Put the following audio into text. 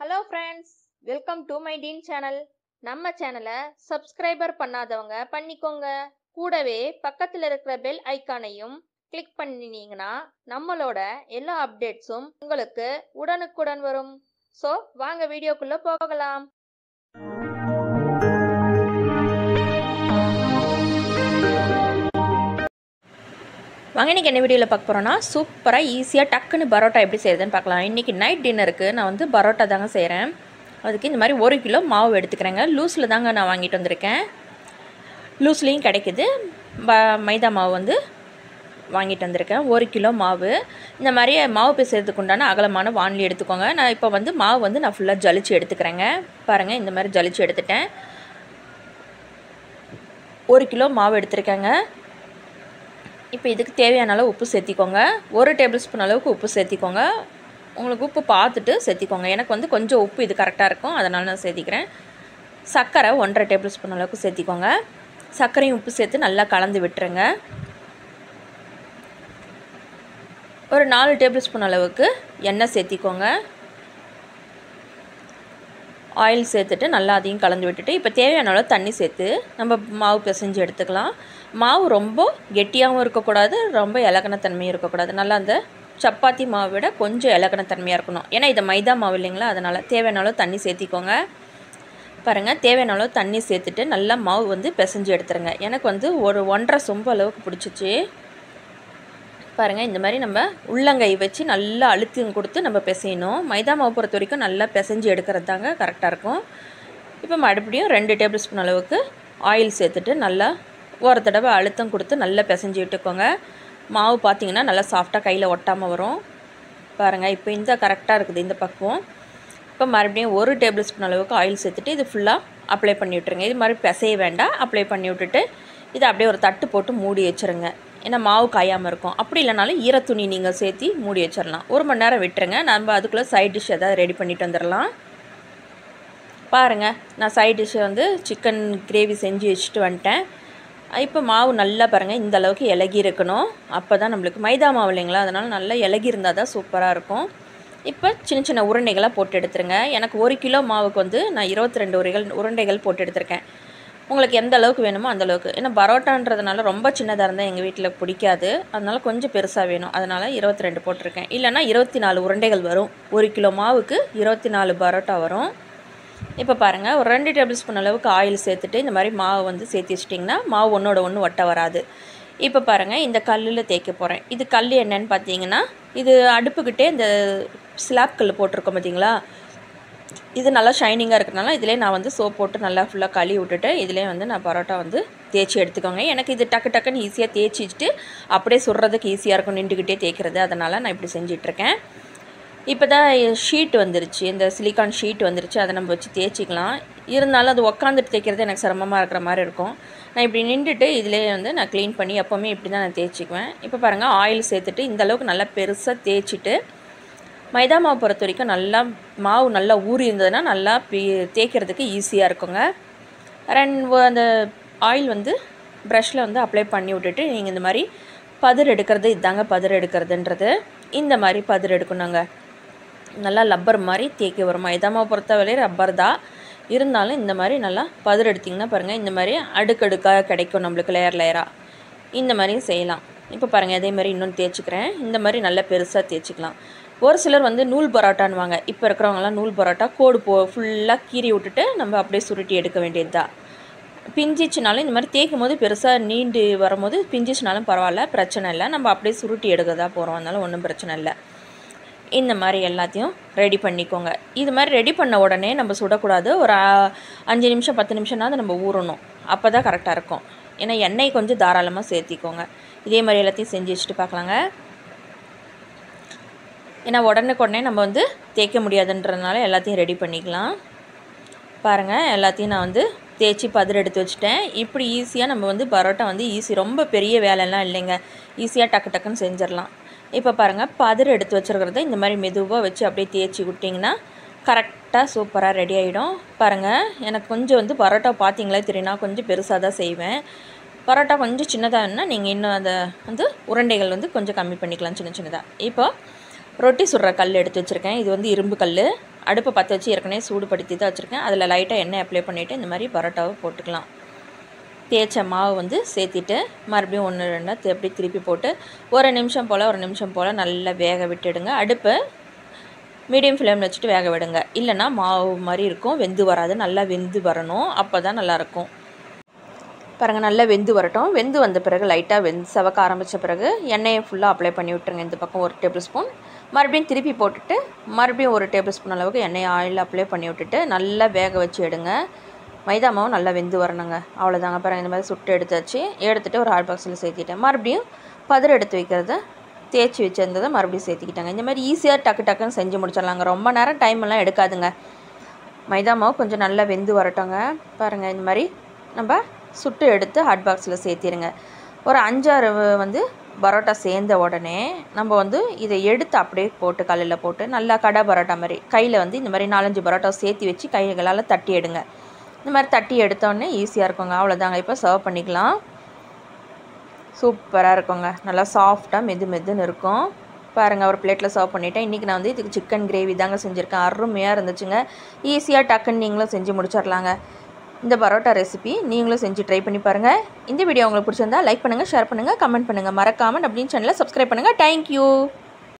hello friends welcome to my teen channel நம்ம சேனலை subscriber பண்ணாதவங்க பண்ணிக்கோங்க கூடவே பக்கத்தில் இருக்கிற பெல் ஐக்கானையும் கிளிக் பண்ணினீங்கன்னா நம்மளோட எல்லா அப்டேட்ஸும் உங்களுக்கு உடனுக்குடன் வரும் ஸோ வாங்க வீடியோக்குள்ளே போகலாம் வாங்க இன்றைக்கி என்ன வீடியோவில் பார்க்க போகிறோன்னா சூப்பராக ஈஸியாக டக்குன்னு பரோட்டா எப்படி செய்யுதுன்னு பார்க்கலாம் இன்றைக்கி நைட் டின்னருக்கு நான் வந்து பரோட்டா தாங்க செய்கிறேன் அதுக்கு இந்த மாதிரி ஒரு கிலோ மாவு எடுத்துக்கிறேங்க லூஸில் தாங்க நான் வாங்கிட்டு வந்திருக்கேன் லூஸ்லேயும் கிடைக்குது ப மைதா மாவு வந்து வாங்கிட்டு வந்திருக்கேன் ஒரு கிலோ மாவு இந்த மாதிரி மாவு பிசைறதுக்கு உண்டான அகலமான வானலி எடுத்துக்கோங்க நான் இப்போ வந்து மாவு வந்து நான் ஃபுல்லாக ஜலிச்சு எடுத்துக்கிறேங்க பாருங்கள் இந்த மாதிரி ஜலிச்சு எடுத்துட்டேன் ஒரு கிலோ மாவு எடுத்திருக்கேங்க இப்போ இதுக்கு தேவையான அளவு உப்பு சேர்த்திக்கோங்க ஒரு டேபிள் ஸ்பூன் அளவுக்கு உப்பு சேர்த்திக்கோங்க உங்களுக்கு உப்பு பார்த்துட்டு சேர்த்திக்கோங்க எனக்கு வந்து கொஞ்சம் உப்பு இது கரெக்டாக இருக்கும் அதனால் நான் சேர்த்திக்கிறேன் சர்க்கரை ஒன்றரை டேபிள் ஸ்பூன் அளவுக்கு சேர்த்திக்கோங்க சர்க்கரையும் உப்பு சேர்த்து நல்லா கலந்து விட்டுருங்க ஒரு நாலு டேபிள் ஸ்பூன் அளவுக்கு எண்ணெய் சேர்த்திக்கோங்க ஆயில் சேர்த்துட்டு நல்லா அதையும் கலந்து விட்டுட்டு இப்போ தேவையான அளவு தண்ணி சேர்த்து நம்ம மாவு பிசைஞ்சு எடுத்துக்கலாம் மாவு ரொம்ப கெட்டியாகவும் இருக்கக்கூடாது ரொம்ப இலக்கணத்தன்மையும் இருக்கக்கூடாது நல்லா அந்த சப்பாத்தி மாவை விட கொஞ்சம் இலக்கணத்தன்மையாக இருக்கணும் ஏன்னா இது மைதா மாவு இல்லைங்களா அதனால் தேவையான அளவு தண்ணி சேர்த்திக்கோங்க பாருங்கள் தேவையான அளவு தண்ணி சேர்த்துட்டு நல்லா மாவு வந்து பிசைஞ்சு எடுத்துருங்க எனக்கு வந்து ஒரு ஒன்றரை சொம்பு அளவுக்கு பிடிச்சிச்சு பாருங்கள் இந்த மாதிரி நம்ம உள்ளங்கை வச்சு நல்லா அழுத்தி கொடுத்து நம்ம பிசையணும் மைதா மாவு பொறுத்த வரைக்கும் நல்லா பிசைஞ்சு எடுக்கிறது தாங்க கரெக்டாக இருக்கும் இப்போ மறுபடியும் ரெண்டு டேபிள் ஸ்பூன் அளவுக்கு ஆயில் சேர்த்துட்டு நல்லா ஒரு தடவை அழுத்தம் கொடுத்து நல்லா பிசைஞ்சு விட்டுக்கோங்க மாவு பார்த்திங்கன்னா நல்லா சாஃப்டாக கையில் ஒட்டாமல் வரும் பாருங்கள் இப்போ இந்த கரெக்டாக இருக்குது இந்த பக்குவம் இப்போ மறுபடியும் ஒரு டேபிள் ஸ்பூன் அளவுக்கு ஆயில் சேர்த்துட்டு இது ஃபுல்லாக அப்ளை பண்ணி விட்டுருங்க இது மாதிரி பிசைய வேண்டாம் அப்ளை பண்ணி விட்டுட்டு இதை அப்படியே ஒரு தட்டு போட்டு மூடி வச்சுருங்க ஏன்னா மாவு காயாமல் இருக்கும் அப்படி இல்லைனாலும் ஈரத்துணி நீங்கள் சேர்த்தி மூடி வச்சிடலாம் ஒரு மணி நேரம் விட்டுருங்க நம்ம அதுக்குள்ளே சைட் டிஷ் எதாவது ரெடி பண்ணிட்டு வந்துடலாம் பாருங்கள் நான் சைட் டிஷ்ஷை வந்து சிக்கன் கிரேவி செஞ்சு வச்சுட்டு வந்துட்டேன் இப்போ மாவு நல்லா பாருங்கள் இந்த அளவுக்கு இலகி இருக்கணும் அப்போ தான் நம்மளுக்கு மைதா மாவு இல்லைங்களா அதனால் நல்லா இலகி இருந்தால் தான் சூப்பராக இருக்கும் இப்போ சின்ன சின்ன உருண்டைகளாக போட்டு எடுத்துருங்க எனக்கு ஒரு கிலோ மாவுக்கு வந்து நான் இருபத்தி ரெண்டு உரைகள் உருண்டைகள் போட்டு எடுத்திருக்கேன் உங்களுக்கு எந்த அளவுக்கு வேணுமோ அந்த அளவுக்கு ஏன்னா பரோட்டான்றதுனால ரொம்ப சின்னதாக இருந்தால் எங்கள் வீட்டில் பிடிக்காது அதனால் கொஞ்சம் பெருசாக வேணும் அதனால் இருபத்தி ரெண்டு போட்டிருக்கேன் இல்லைனா இருபத்தி நாலு உருண்டைகள் வரும் ஒரு கிலோ மாவுக்கு இருபத்தி நாலு பரோட்டா வரும் இப்போ பாருங்கள் ஒரு ரெண்டு டேபிள் ஸ்பூன் அளவுக்கு ஆயில் சேர்த்துட்டு இந்த மாதிரி மாவு வந்து சேர்த்து வச்சிட்டிங்கன்னா மாவு ஒன்றோட ஒன்று ஒட்ட வராது இப்போ பாருங்கள் இந்த கல்லில் தேய்க்க போகிறேன் இது கல் என்னன்னு பார்த்தீங்கன்னா இது அடுப்புக்கிட்டே இந்த ஸ்லாப் கல் போட்டிருக்கோம் பார்த்தீங்களா இது நல்லா ஷைனிங்காக இருக்கிறனால இதிலே நான் வந்து சோப் போட்டு நல்லா ஃபுல்லாக கழுவி விட்டுட்டு இதிலே வந்து நான் பரோட்டா வந்து தேய்ச்சி எடுத்துக்கோங்க எனக்கு இது டக்கு டக்குன்னு ஈஸியாக தேய்ச்சிட்டு அப்படியே சுடுறதுக்கு ஈஸியாக இருக்கும் நின்றுக்கிட்டே தேய்க்கிறது அதனால் நான் இப்படி செஞ்சிட்ருக்கேன் இப்போ தான் ஷீட் வந்துருச்சு இந்த சிலிக்கான் ஷீட் வந்துருச்சு அதை நம்ம வச்சு தேய்ச்சிக்கலாம் இருந்தாலும் அது உக்காந்துட்டு தேய்க்கிறது எனக்கு சிரமமாக இருக்கிற மாதிரி இருக்கும் நான் இப்படி நின்றுட்டு இதிலே வந்து நான் க்ளீன் பண்ணி எப்போவுமே இப்படி தான் நான் தேய்ச்சிக்குவேன் இப்போ பாருங்கள் ஆயில் சேர்த்துட்டு இந்த அளவுக்கு நல்லா பெருசாக தேய்ச்சிட்டு மைதா மாவு பொறுத்த வரைக்கும் நல்லா மாவு நல்லா ஊறி இருந்ததுன்னா நல்லா பி தேய்க்கிறதுக்கு ஈஸியாக இருக்குங்க ரெண்டு அந்த ஆயில் வந்து ப்ரஷில் வந்து அப்ளை பண்ணி விட்டுட்டு நீங்கள் இந்த மாதிரி பதிர் எடுக்கிறது இதாங்க பதிர் எடுக்கிறதுன்றது இந்த மாதிரி பதிர் எடுக்கணுங்க நல்லா லப்பர் மாதிரி தேய்க்க வரும் மைதா மாவு பொறுத்தவரை ரப்பர் தான் இருந்தாலும் இந்த மாதிரி நல்லா பதிர் எடுத்திங்கன்னா பாருங்கள் இந்த மாதிரி அடுக்கடுக்காக கிடைக்கும் நம்மளுக்கு லேயர் லேயராக இந்த மாதிரியும் செய்யலாம் இப்போ பாருங்கள் அதே மாதிரி இன்னொன்று தேய்ச்சிக்கிறேன் இந்த மாதிரி நல்லா பெருசாக தேய்ச்சிக்கலாம் ஒரு சிலர் வந்து நூல் பரோட்டான்வாங்க இப்போ இருக்கிறவங்கலாம் நூல் பரோட்டா கோடு போ ஃபுல்லாக கீறி விட்டுட்டு நம்ம அப்படியே சுருட்டி எடுக்க வேண்டியது தான் பிஞ்சிச்சுனாலும் இந்த மாதிரி தேய்க்கும் போது பெருசாக நீண்டு வரும்போது பிஞ்சிச்சுனாலும் பரவாயில்ல பிரச்சனை இல்லை நம்ம அப்படியே சுருட்டி எடுக்க தான் போகிறோம் அதனால ஒன்றும் பிரச்சனை இல்லை இந்த மாதிரி எல்லாத்தையும் ரெடி பண்ணிக்கோங்க இது மாதிரி ரெடி பண்ண உடனே நம்ம சுடக்கூடாது ஒரு அஞ்சு நிமிஷம் பத்து நிமிஷம்னாவது நம்ம ஊறணும் அப்போ தான் கரெக்டாக இருக்கும் ஏன்னா எண்ணெய் கொஞ்சம் தாராளமாக சேர்த்திக்கோங்க இதே மாதிரி எல்லாத்தையும் செஞ்சு வச்சுட்டு பார்க்கலாங்க ஏன்னா உடனுக்குடனே நம்ம வந்து தேய்க்க முடியாதுன்றதுனால எல்லாத்தையும் ரெடி பண்ணிக்கலாம் பாருங்கள் எல்லாத்தையும் நான் வந்து தேய்ச்சி பதிர் எடுத்து வச்சுட்டேன் இப்படி ஈஸியாக நம்ம வந்து பரோட்டா வந்து ஈஸி ரொம்ப பெரிய வேலைலாம் இல்லைங்க ஈஸியாக டக்கு டக்குன்னு செஞ்சிடலாம் இப்போ பாருங்கள் பதிர் எடுத்து வச்சுருக்கிறத இந்த மாதிரி மெதுவாக வச்சு அப்படியே தேய்ச்சி விட்டிங்கன்னா கரெக்டாக சூப்பராக ரெடி ஆகிடும் பாருங்கள் எனக்கு கொஞ்சம் வந்து பரோட்டா பார்த்தீங்களே தெரியும் நான் கொஞ்சம் பெருசாக தான் செய்வேன் பரோட்டா கொஞ்சம் சின்னதாக இருந்தால் நீங்கள் இன்னும் அதை வந்து உருண்டைகள் வந்து கொஞ்சம் கம்மி பண்ணிக்கலாம் சின்ன சின்னதாக இப்போ ரொட்டி சுடுற கல் எடுத்து வச்சுருக்கேன் இது வந்து இரும்பு கல் அடுப்பை பற்ற வச்சு ஏற்கனவே சூடுபடுத்தி தான் வச்சுருக்கேன் அதில் லைட்டாக எண்ணெய் அப்ளை பண்ணிவிட்டு இந்த மாதிரி பரோட்டாவை போட்டுக்கலாம் தேய்ச்ச மாவு வந்து சேர்த்திட்டு மறுபடியும் ஒன்று ரெண்டாக எப்படி திருப்பி போட்டு ஒரு நிமிஷம் போல் ஒரு நிமிஷம் போல் நல்லா வேக விட்டுடுங்க அடுப்பை மீடியம் ஃப்ளேமில் வச்சுட்டு வேக விடுங்க இல்லைன்னா மாவு மாதிரி இருக்கும் வெந்து வராது நல்லா வெந்து வரணும் அப்போ தான் நல்லாயிருக்கும் பாருங்கள் நல்லா வெந்து வரட்டும் வெந்து வந்த பிறகு லைட்டாக வெந்து செவக்க ஆரம்பித்த பிறகு எண்ணெயை ஃபுல்லாக அப்ளை பண்ணி விட்டுருங்க இந்த பக்கம் ஒரு டேபிள் ஸ்பூன் மறுபடியும் திருப்பி போட்டுட்டு மறுபடியும் ஒரு டேபிள் ஸ்பூன் அளவுக்கு எண்ணெயை ஆயில் அப்ளை பண்ணி விட்டுட்டு நல்லா வேக வச்சு எடுங்க மைதா மாவு நல்லா வெந்து வரணுங்க அவ்வளோதாங்க பாருங்கள் இந்த மாதிரி சுட்டு எடுத்தாச்சு எடுத்துகிட்டு ஒரு ஹாட் பாக்ஸில் சேர்த்திட்டேன் மறுபடியும் பதறு எடுத்து வைக்கிறத தேய்ச்சி வச்சுருந்ததை மறுபடியும் சேர்த்திக்கிட்டாங்க இந்த மாதிரி ஈஸியாக டக்கு டக்குன்னு செஞ்சு முடிச்சிடலாங்க ரொம்ப நேரம் டைம் எல்லாம் எடுக்காதுங்க மைதா மாவு கொஞ்சம் நல்லா வெந்து வரட்டோங்க பாருங்கள் இந்த மாதிரி நம்ம சுட்டு எடுத்து ஹாட் பாக்ஸில் சேர்த்திருங்க ஒரு அஞ்சாறு வந்து பரோட்டா சேர்ந்த உடனே நம்ம வந்து இதை எடுத்து அப்படியே போட்டு கல்லில் போட்டு நல்லா கடை பரோட்டா மாதிரி கையில் வந்து இந்த மாதிரி நாலஞ்சு பரோட்டா சேர்த்தி வச்சு கைகளால் தட்டி எடுங்க இந்த மாதிரி தட்டி எடுத்தோடனே ஈஸியாக இருக்குங்க அவ்வளோதாங்க இப்போ சர்வ் பண்ணிக்கலாம் சூப்பராக இருக்குங்க நல்லா சாஃப்டாக மெது மெதுன்னு இருக்கும் பாருங்கள் ஒரு பிளேட்டில் சர்வ் பண்ணிவிட்டேன் இன்றைக்கி நான் வந்து இதுக்கு சிக்கன் கிரேவி தாங்க செஞ்சுருக்கேன் அருமையாக இருந்துச்சுங்க ஈஸியாக டக்குன்னு நீங்களும் செஞ்சு முடிச்சிடலாங்க இந்த பரோட்டா ரெசிபி நீங்களும் செஞ்சு ட்ரை பண்ணி பாருங்கள் இந்த வீடியோ உங்களுக்கு பிடிச்சிருந்தா லைக் பண்ணுங்கள் ஷேர் பண்ணுங்கள் கமெண்ட் பண்ணுங்கள் மறக்காமல் அப்படின்னு சேனலை சப்ஸ்கிரைப் பண்ணுங்கள் தேங்க்யூ